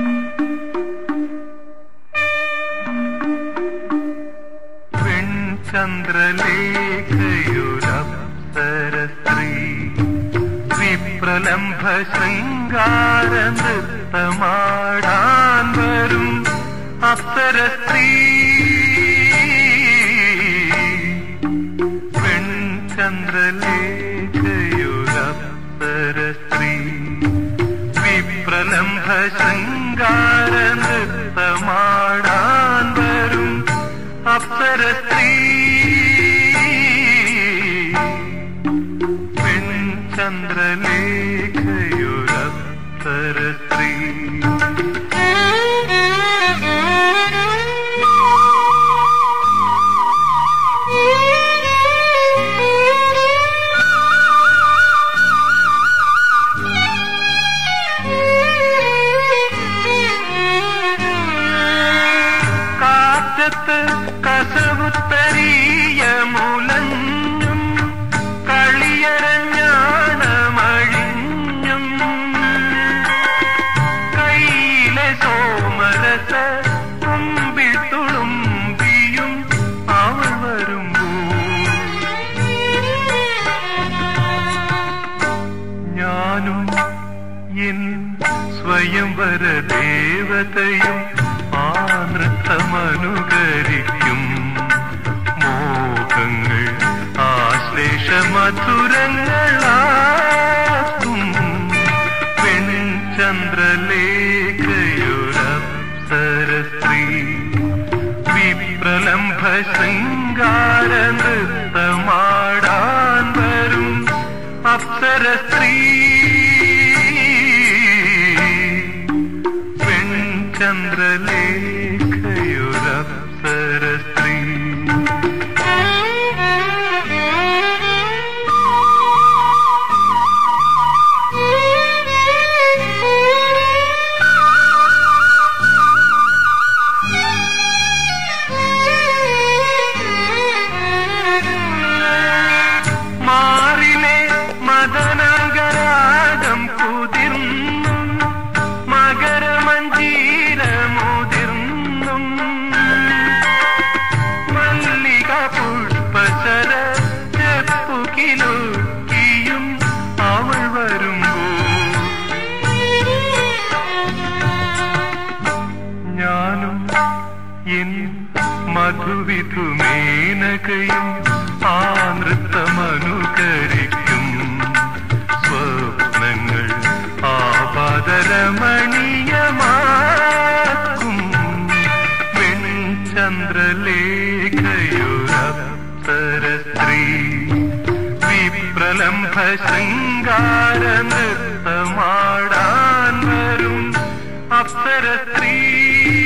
വെൺചന്ദ്രലേഖയുരപ്സര സ്ത്രീ വിപ്രലംഭ ശൃംഗാര നൃത്തമാടാൻ വരും അപ്സര സ്ത്രീ വെൺചന്ദ്രലേഖയുരപ്സര സ്ത്രീ വിപ്രലംഭ ശൃംഗാര നൃത്തമാടാൻ വരും അപ്സര സ്ത്രീ പെൺചന്ദ്രലേഖയൊരപ്സര സ്ത്രീ കാറ്റത്ത് കസവുത്തരീയ മുലഞ്ഞും കളിയരഞ്ഞാണമഴിഞ്ഞും കയ്യിലെ സോമരസ കുമ്പിൽ തുളുമ്പിയും അവൾ വരുമ്പോൾ ഞാനും എൻ സ്വയംവര ദേവതയും ആ നൃത്തമനുകരിക്കും മോഹങ്ങൾ ആശ്ലേഷ മധുരങ്ങളാക്കും പെൺചന്ദ്രലേഖയൊരപ്സര സ്ത്രീ വിപ്രലംഭ ശൃംഗാര നൃത്തമാടാൻ വരും അപ്സര സ്ത്രീ പെൺചന്ദ്രലേഖയൊരപ്സര സ്ത്രീ മാറിലെ മദനഗരാഗം കുതിർന്നും മകരമഞ്ജീരമുതിർന്നും മല്ലിക പുഷ്പശര ചെപ്പുകിലുക്കിയും അവൾ വരുമ്പോൾ ഞാനും എൻ മധുവിധുമേനകയും ആ നൃത്തമനുകരിക്കും സ്വപ്നങ്ങൾ ആപാദരമണീയമാക്കും വെൺചന്ദ്രലേഖയൊരപ്സര സ്ത്രീ വിപ്രലംഭ ശൃംഗാര നൃത്തമാടാൻ വരും അപ്സര സ്ത്രീ